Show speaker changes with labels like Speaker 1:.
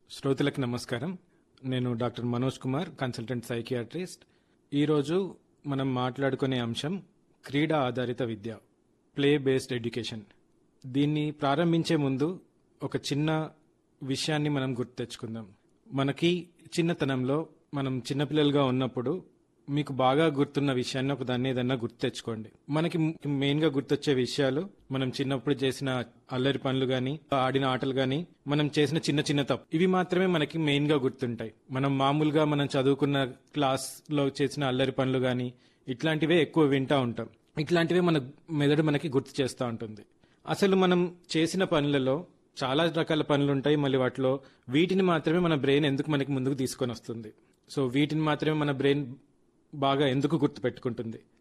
Speaker 1: శ్రోతలకు నమస్కారం నేను doctor Manoj Kumar consultant psychiatrist ఈరోజు మనం మాట్లాడుకునే అంశం క్రీడా ఆధారిత విద్య ప్లే బేస్డ్ ఎడ్యుకేషన్ దీన్ని ప్రారంభించే ముందు ఒక చిన్న విషయాన్ని మనం గుర్తు తెచ్చుకుందాం మనకి చిన్నతనంలో మనం చిన్నపిల్లలుగా ఉన్నప్పుడు మీకు బాగా గుర్తున్న విషయాన్ని ఒక దాన్ని ఏదన్నా గుర్తు తెచ్చుకోండి మనకి మెయిన్ గా గుర్తొచ్చే విషయాలు మనం చిన్నప్పుడు చేసిన అల్లరి పనులు గాని ఆడిన ఆటలు గాని మనం చేసిన చిన్న చిన్న తప్పు ఇవి మాత్రమే మనకి మెయిన్ గా గుర్తుంటాయి మనం మామూలుగా మనం చదువుకున్న క్లాస్ లో చేసిన అల్లరి పనులు గాని ఇట్లాంటివే ఎక్కువ వింటా ఉంటాం ఇట్లాంటివే మన మెదడు మనకి గుర్తు చేస్తూ ఉంటుంది అసలు మనం చేసిన పనులలో చాలా రకాల పనులు ఉంటాయి మళ్ళీ వాటిలో వీటిని మాత్రమే మన బ్రెయిన్ ఎందుకు మనకి ముందుకు తీసుకొని వస్తుంది సో వీటిని మాత్రమే మన బ్రెయిన్ బాగా ఎందుకు గుర్తు పెట్టుకుంటుంది